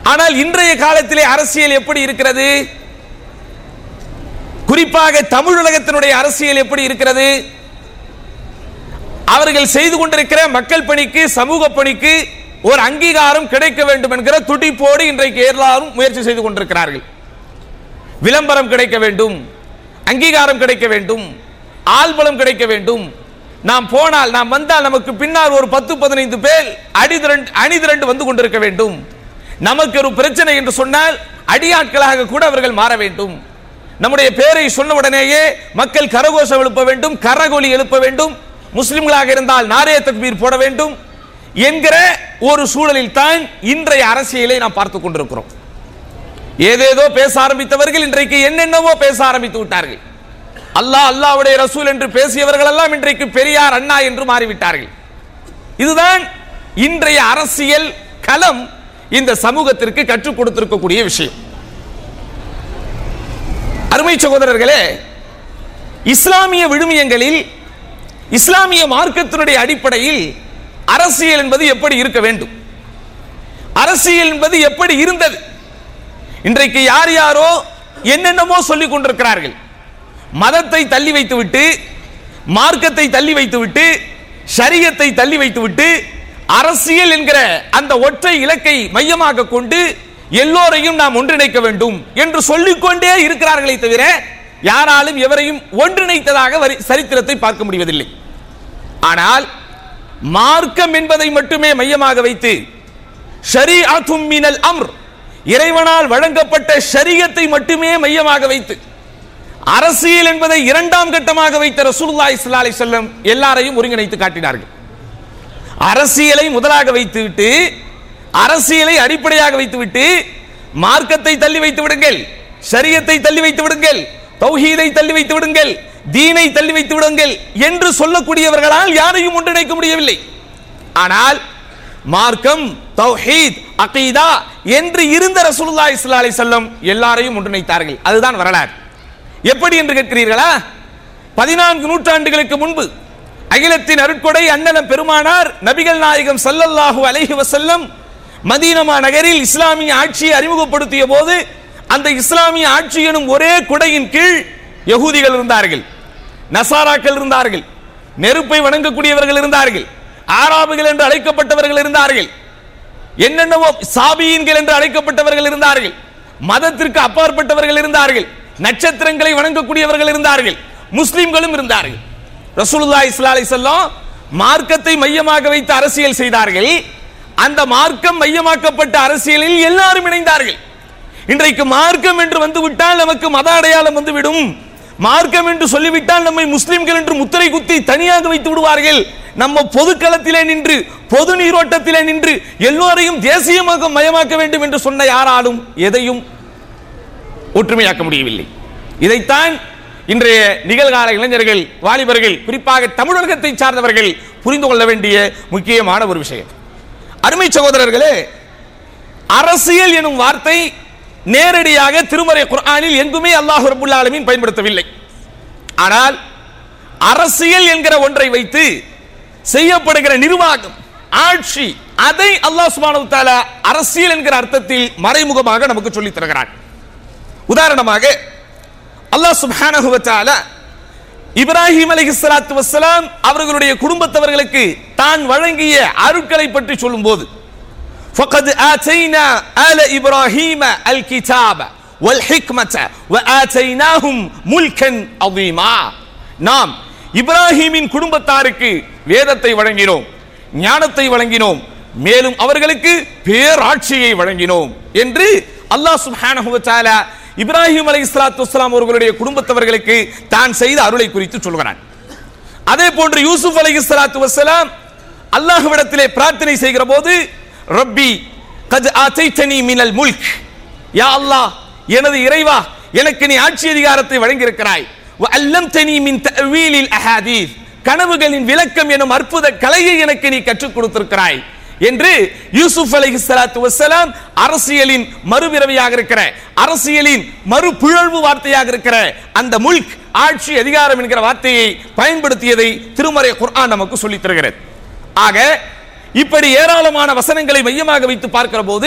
ஆனால் இன்றைய காலத்திலே அரசியல் எப்படி இருக்கிறது குறிப்பாக தமிழ் உலகத்தினுடைய அரசியல் எப்படி இருக்கிறது அவர்கள் செய்து கொண்டிருக்கிற மக்கள் பணிக்கு சமூக பணிக்கு ஒரு அங்கீகாரம் கிடைக்க வேண்டும் என்கிற துடிப்போடு இன்றைக்கு எல்லாரும் முயற்சி செய்து கொண்டிருக்கிறார்கள் விளம்பரம் கிடைக்க வேண்டும் அங்கீகாரம் கிடைக்க வேண்டும் ஆள்பலம் கிடைக்க வேண்டும் நாம் போனால் நாம் வந்தால் நமக்கு பின்னால் ஒரு பத்து பதினைந்து பேர் அணிதிரண்டு அணிதிரண்டு வந்து கொண்டிருக்க வேண்டும் நமக்கு ஒரு பிரச்சனை என்று சொன்னால் அடியாட்களாக கூட அவர்கள் மாற வேண்டும் நம்முடைய பேரை சொன்ன உடனேயே மக்கள் கரகோஷம் எழுப்ப வேண்டும் கரகொலி எழுப்ப வேண்டும் முஸ்லிம்களாக இருந்தால் நாரே தக்பீர் போட வேண்டும் என்கிற ஒரு சூழலில் தான் இன்றைய அரசியலை நாம் பார்த்துக் கொண்டிருக்கிறோம் ஏதேதோ பேச ஆரம்பித்தவர்கள் இன்றைக்கு என்னென்னவோ பேச ஆரம்பித்து விட்டார்கள் அல்லாஹ் அல்லாஹ்வுடைய ரசூல் என்று பேசியவர்கள் எல்லாம் இன்றைக்கு பெரியார் அண்ணா என்று மாறிவிட்டார்கள் இதுதான் இன்றைய அரசியல் களம் இந்த சமூகத்திற்கு கற்றுக் கொடுத்திருக்கக்கூடிய விஷயம் அருமை சகோதரர்களே இஸ்லாமிய விழுமியங்களில் இஸ்லாமிய மார்க்கத்தினுடைய அடிப்படையில் அரசியல் என்பது எப்படி இருக்க வேண்டும் அரசியல் என்பது எப்படி இருந்தது இன்றைக்கு யார் யாரோ என்னென்னமோ சொல்லிக் கொண்டிருக்கிறார்கள் மதத்தை தள்ளி வைத்துவிட்டு மார்க்கத்தை தள்ளி வைத்துவிட்டு ஷரியத்தை தள்ளி வைத்துவிட்டு அரசியல் என்கிற அந்த ஒற்றை இலக்கை மையமாக கொண்டு எல்லோரையும் நாம் ஒன்றிணைக்க வேண்டும் என்று சொல்லிக்கொண்டே இருக்கிறார்களே தவிர யாராலும் எவரையும் ஒன்றிணைத்ததாக வரி- சரித்திரத்தை பார்க்க முடிவதில்லை ஆனால் மார்க்கம் என்பதை மட்டுமே மையமாக வைத்து ஷரீஅத்தும் மினல் அம்ர் இறைவனால் வழங்கப்பட்ட ஷரியத்தை மட்டுமே மையமாக வைத்து அரசியல் என்பதை இரண்டாம் கட்டமாக வைத்த ரசூலுல்லாஹி ஸல்லல்லாஹு அலைஹி வஸல்லம் எல்லாரையும் ஒருங்கிணைத்து காட்டினார்கள் அரசியலை முதலாக வைத்துவிட்டு அரசியலை அடிப்படையாக வைத்துவிட்டு மார்க்கத்தை தள்ளி வைத்து விடுங்கள் ஷரியத்தை தள்ளி வைத்து விடுங்கள் தௌஹீதை தள்ளி வைத்து விடுங்கள் தீனை தள்ளி வைத்து விடுங்கள் என்று சொல்லக்கூடியவர்களால் யாரையும் ஒன்றிணைக்க முடியவில்லை ஆனால் மார்க்கம் தௌஹீத் அகீதா என்று இருந்த ரசூலுல்லாஹி ஸல்லல்லாஹு அலைஹி வஸல்லம் எல்லாரையும் ஒன்றிணைத்தார்கள் அதுதான் வரலாறு எப்படி என்று கேட்கிறீர்களா பதினான்கு நூற்றாண்டுகளுக்கு முன்பு அகிலத்தின் அருட்கொடை அண்ணலம் பெருமானார் நபிகள் நாயகம் ஸல்லல்லாஹு அலைஹி வஸல்லம் மதீனமா நகரில் இஸ்லாமிய ஆட்சியை அறிமுகப்படுத்திய போது அந்த இஸ்லாமிய ஆட்சி எனும் ஒரே குடையின் கீழ் யகூதிகள் இருந்தார்கள் நசாராக்கள் இருந்தார்கள் நெருப்பை வணங்கக்கூடியவர்கள் இருந்தார்கள் ஆராபுகள் என்று அழைக்கப்பட்டவர்கள் இருந்தார்கள் என்னென்னவோ சாபியன்கள் என்று அழைக்கப்பட்டவர்கள் இருந்தார்கள் மதத்திற்கு அப்பாற்பட்டவர்கள் இருந்தார்கள் நட்சத்திரங்களை வணங்கக்கூடியவர்கள் இருந்தார்கள் முஸ்லிம்களும் இருந்தார்கள் ரசூலுல்லாஹி ஸல்லல்லாஹு அலைஹி வஸல்லம் மார்க்கத்தை மையமாக வைத்து அரசியல் செய்தார்கள் அந்த மார்க்கம் மையமாக்கப்பட்ட அரசியலில் எல்லாரும் இணைந்தார்கள் இன்றைக்கு மார்க்கம் என்று வந்து விட்டால் நமக்கு மத அடையாளம் வந்து விடும் மார்க்கம் என்று சொல்லிவிட்டால் நம்மை முஸ்லிம்கள் என்று முத்திரை குத்தி தனியாக வைத்து விடுவார்கள் நம்ம பொதுக்களத்திலே நின்று பொது நீரோட்டத்திலே நின்று எல்லோரையும் தேசியமாக மயமாக்க வேண்டும் என்று சொன்ன யாராலும் எதையும் ஒற்றுமையாக்க முடியவில்லை இதைத்தான் இன்றைய நிகழ்கால இளைஞர்கள் வாலிபர்கள் குறிப்பாக தமிழகத்தை சார்ந்தவர்கள் புரிந்து கொள்ள வேண்டிய முக்கியமான ஒரு விஷயம் அருமை சகோதரர்களே அரசியல் எனும் வார்த்தை நேரடியாக திருமறை குர்ஆனில் எங்குமே அல்லாஹ் ரபுல் ஆலமீன் பயன்படுத்தவில்லை ஆனால் அரசியல் என்கிற ஒன்றை வைத்து செய்யப்படுகிற நிர்வாகம் ஆட்சி அதை அல்லாஹ் சுப்ஹானஹு வ தஆலா அரசியல் என்கிற அர்த்தத்தில் மறைமுகமாக நமக்கு சொல்லித் தருகிறான் உதாரணமாக அல்லாஹ் சுப்ஹானஹு வ தஆலா இப்ராஹிம் அலைஹிஸ்ஸலாத்து வஸ்ஸலாம் அவர்களுடைய குடும்பத்தவர்களுக்கு தான் வழங்கிய அருட்களை பற்றி சொல்லும்போது فقد آتينا آل إبراهيم الكتاب والحكمة وآتيناهم ملكا عظيما நாம் இப்ராஹிமின் குடும்பத்தாருக்கு வேதத்தை வழங்கினோம் ஞானத்தை வழங்கினோம் மேலும் அவர்களுக்கு பேராட்சியை வழங்கினோம் என்று அல்லாஹ் சுப்ஹானஹு வ தஆலா இப்ராஹிம் அலைஹிஸ்ஸலாத்து வஸ்ஸலாம் அவர்களுடைய குடும்பத்தவர்களுக்கு தான் செய்த அருளை குறித்து சொல்கிறான் அதே போன்று யூசுப் அலைஹிஸ்ஸலாத்து வஸ்ஸலாம் அல்லாஹ்விடத்திலே பிரார்த்தனை செய்கிற போது ரப்பி கத் ஆதைத்தனி மினல் முல்க் யா அல்லாஹ் எனது இறைவா எனக்கு நீ ஆட்சி அதிகாரத்தை வழங்கியிருக்கிறாய் வ அல்லம்தனி மின் தஅவீலில் அஹாதீஸ் கனவுகளின் விளக்கம் எனும் அற்புத கலையை எனக்கு நீ கற்றுக் கொடுத்திருக்கிறாய் என்று யூசுப் அலைஹிஸ்ஸலாத்து வஸ்ஸலாம் அரசியலின் மறுபிறவியாக இருக்கிற அரசியலின் மறுபிழழ்வு வார்த்தையாக இருக்கிற அந்த முல்க் ஆட்சி அதிகாரம் என்கிற வார்த்தையை பயன்படுத்தியதை திருமறை குர்ஆன் நமக்கு சொல்லித் தருகிறது ஆக இப்படி ஏராளமான வசனங்களை மையமாக வைத்து பார்க்கிற போது